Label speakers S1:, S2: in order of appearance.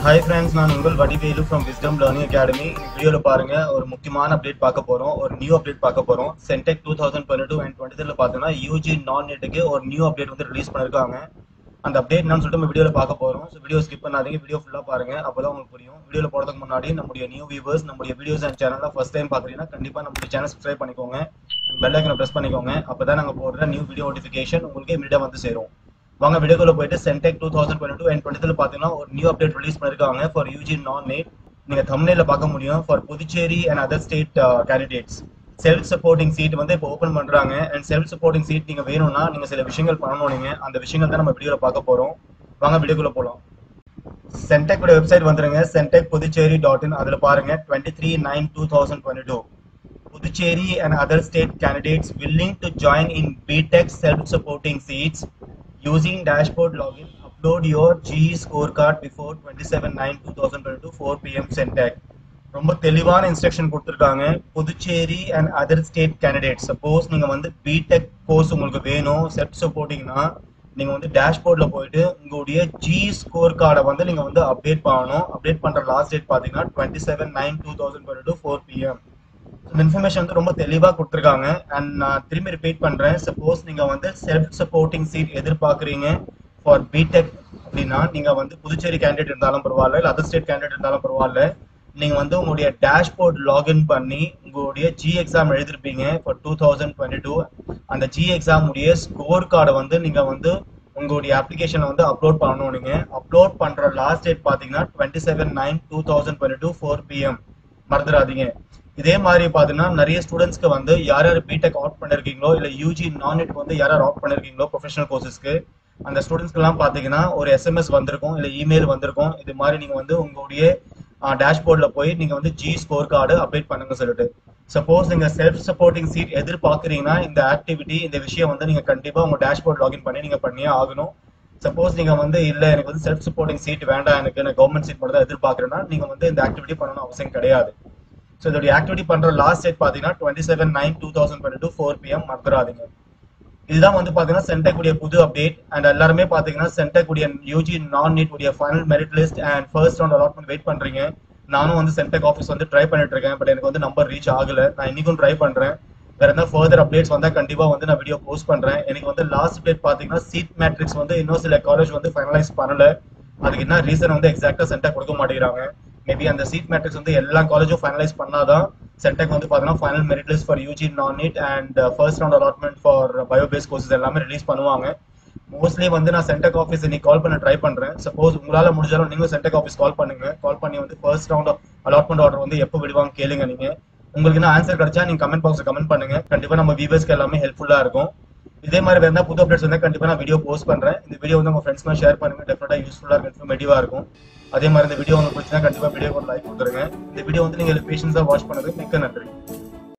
S1: Hi friends நான் உங்கள் Vadivelu from Wisdom Learning Academy வீடியோவில் பாருங்க ஒரு முக்கியமான அப்டேட் பார்க்க போறோம் ஒரு நியூ அப்டேட் பார்க்க போறோம் CENTAC two thousand twenty two and twenty த்ரீல பார்த்தோம்னா யூஜி நான் நெட்டுக்கு ஒரு நியூ அப்டேட் வந்து ரிலீஸ் பண்ணிருக்காங்க அந்த அப்டேட் என்னன்னு சொல்லிட்டு நம்ம வீடியோவில் பார்க்க போறோம் ஸோ வீடியோ ஸ்கிப் பண்ணாதீங்க வீடியோ ஃபுல்லாக பாருங்க அப்பதான் உங்களுக்கு புரியும் வீடியோவில் போறதுக்கு முன்னாடி நம்முடைய நியூ வியூவர்ஸ் நம்முடைய வீடியோஸ் அண்ட் சேனலை ஃபர்ஸ்ட் டைம் பார்க்குறீங்கன்னா கண்டிப்பாக நம்முடைய சேனல் சப்ஸ்கிரைப் பண்ணிக்கோங்க பெல் ஐக்கனை ப்ரெஸ் பண்ணிக்கோங்க அப்பதான் நாங்கள் போடுற நியூ வீடியோ நோட்டிஃபிகேஷன் உங்களுக்கு இமீடியாக வந்து சேரும் வாங்க வீடியோக்குள்ள போயிட்டு CENTAC two thousand twenty two and twenty பார்த்தீங்கன்னா ஒரு நியூ அப்டேட் ரிலீஸ் பண்ணிருக்காங்க ஃபார் யூஜி நான் நெட் நீங்க தமிழ்ல பார்க்க முடியும் for Puducherry and other state candidates self supporting seat வந்து இப்போ ஓப்பன் பண்றாங்க அண்ட் செல்ஃப் சப்போர்ட்டிங் சீட் நீங்க வேணும்னா நீங்க சில விஷயங்கள் பண்ணணும் நீங்க அந்த விஷயங்கள் தான் நம்ம வீடியோல பார்க்க போறோம் வாங்க வீடியோக்குள்ள போலாம் சென்டெக் வெப்சைட் வந்துருங்க சென்டெக் புதுச்சேரி டாட் இன் அதுல பாருங்க twenty three nine two thousand twenty two Puducherry and other state candidates willing to join in BTEC self-supporting seats using dashboard login, upload your GE scorecard before 27-9-2022 4 p.m. Centec. ரொம்ப தெளிவான instruction கொடுத்துருக்காங்க Puducherry and other state candidate suppose நீங்க வந்து BTech course உங்களுக்கு வேணும் set சப்போர்ட்டிங்னா நீங்க வந்து டேஷ்போர்ட்ல போயிட்டு உங்களுடைய ஜி ஸ்கோர் கார்டை வந்து நீங்க வந்து அப்டேட் பண்ணணும் அப்டேட் பண்ற லாஸ்ட் டேட் பாத்தீங்கன்னா twenty seven nine two thousand twenty two four PM இந்த இன்ஃபர்மேஷன் வந்து ரொம்ப தெளிவாக கொடுத்துருக்காங்க அண்ட் நான் திரும்பி ரிப்பீட் பண்ணுறேன் சப்போஸ் நீங்கள் வந்து செல்ஃப் சப்போர்ட்டிங் சீட் எதிர்பார்க்குறீங்க ஃபார் பிடெக் அப்படின்னா நீங்கள் வந்து புதுச்சேரி கேண்டிடேட் இருந்தாலும் பரவாயில்ல இல்லை அதர் ஸ்டேட் கேண்டிடேட் இருந்தாலும் பரவாயில்ல நீங்கள் வந்து உங்களுடைய டேஷ்போர்ட் லாகின் பண்ணி உங்களுடைய ஜி எக்ஸாம் எழுதிருப்பீங்க for two thousand twenty two அந்த ஜி எக்ஸாம் உடைய ஸ்கோர் கார்டை வந்து நீங்கள் வந்து உங்களுடைய அப்ளிகேஷனை வந்து அப்லோட் பண்ணணும் நீங்கள் அப்லோட் பண்ணுற லாஸ்ட் டேட் பார்த்தீங்கன்னா twenty seven nine two thousand twenty two four PM மறந்துடாதீங்க இதே மாதிரி பார்த்தீங்கன்னா நிறைய ஸ்டூடெண்ட்ஸ்க்கு வந்து யார் யார் பிடெக் அவுட் பண்ணிருக்கீங்களோ இல்லை யூஜி நான் நெட் வந்து யார் யார் அவுட் பண்ணிருக்கீங்களோ ப்ரொஃபஷனல் கோர்சஸ்க்கு அந்த ஸ்டூடெண்ட்ஸ்க்குலாம் பார்த்தீங்கன்னா ஒரு எஸ்எம்எஸ் வந்திருக்கும் இல்லை இமெயில் வந்திருக்கும் இது மாதிரி நீங்கள் வந்து உங்களுடைய டேஷ்போர்டில் போய் நீங்கள் வந்து ஜி ஸ்கோர் கார்டு அப்டேட் பண்ணுங்க சொல்லிட்டு சப்போஸ் நீங்கள் செல்ஃப் சப்போர்ட்டிங் சீட் எதிர்பார்க்குறீங்கன்னா இந்த ஆக்டிவிட்டி இந்த விஷயம் வந்து நீங்கள் கண்டிப்பாக உங்கள் டேஷ்போர்ட் லாகின் பண்ணி நீங்கள் பண்ணியே ஆகணும் சப்போஸ் நீங்கள் வந்து இல்லை எனக்கு வந்து செல்ஃப் சப்போர்ட்டிங் சீட் வேண்டாம் எனக்கு நான் கவர்மெண்ட் சீட் மட்டும் தான் எதிர்பார்க்குறேன்னா நீங்கள் வந்து இந்த ஆக்டிவிட்டி பண்ணணும் அவசியம் கிடையாது ஸோ இதோடைய ஆக்டிவிட்டி பண்ற லாஸ்ட் டேட் பார்த்தீங்கன்னா twenty seven nine two thousand twenty two four PM மறந்துடாதீங்க இதுதான் வந்து பார்த்தீங்கன்னா சென்டெக் உடைய புது அப்டேட் அண்ட் எல்லாருமே பார்த்தீங்கன்னா சென்டெக் உடைய யூஜி நான் நீட் உடைய final merit list and first round allotment wait பண்றீங்க நானும் வந்து சென்டெக் ஆஃபீஸ் வந்து ட்ரை பண்ணிட்டு இருக்கேன் பட் எனக்கு வந்து நம்பர் ரீச் ஆகல நான் இன்னைக்கும் ட்ரை பண்றேன் வேற எதாவது ஃபர்தர் அப்டேட்ஸ் வந்தா கண்டிப்பா வந்து நான் வீடியோ போஸ்ட் பண்றேன் எனக்கு வந்து லாஸ்ட் டேட் பாத்தீங்கன்னா சீட் மேட்ரிக்ஸ் வந்து இன்னும் சில காலேஜ் வந்து ஃபைனலைஸ் பண்ணல அதுக்கு என்ன ரீசன் வந்து எக்ஸாக்டா சென்டெக் கொடுக்க மாட்டேங்கிறாங்க மேபி அந்த சீட் மேட்ரிக்ஸ் வந்து எல்லா காலேஜும் ஃபைனலைஸ் பண்ணாதான் சென்டெக் வந்து பார்த்தீங்கன்னா final merit list for UG non NEET and first round allotment for biobase courses எல்லாமே ரிலீஸ் பண்ணுவாங்க மோஸ்ட்லி வந்து நான் சென்டெக் ஆஃபீஸ் இன்னைக்கு கால் பண்ண ட்ரை பண்றேன் சப்போஸ் உங்களால முடிஞ்சாலும் நீங்களும் சென்டெக் ஆஃபீஸ் கால் பண்ணுங்க கால் பண்ணி வந்து ஃபர்ஸ்ட் ரவுண்ட் அலாட்மெண்ட் ஆர்டர் வந்து எப்போ விடுவாங்க கேளுங்க நீங்க உங்களுக்கு என்ன ஆன்சர் கிடைச்சா நீங்க கமெண்ட் பாக்ஸ் கமெண்ட் பண்ணுங்க கண்டிப்பா நம்ம வியூவர்ஸ்க்கு எல்லாமே ஹெல்ப்ஃபுல்லா இருக்கும் இதே மாதிரி வேற எதாவது புது அப்டேட்ஸ் வந்து கண்டிப்பா நான் வீடியோ போஸ்ட் பண்றேன் இந்த வீடியோ வந்து உங்க ஃப்ரெண்ட்ஸ்லாம் ஷேர் பண்ணுங்க டெஃபினட்டா யூஸ்ஃபுல்லா இருக்கும் இன்ஃபர்மேட்டிவா இருக்கும் அதே மாதிரி இந்த வீடியோ உங்களுக்கு பிடிச்சா கண்டிப்பா வீடியோ ஒரு லைக் கொடுத்துருங்க இந்த வீடியோ வந்து நீங்க பேஷன்ஸா வாட்ச் பண்ணது மிக்க நன்றி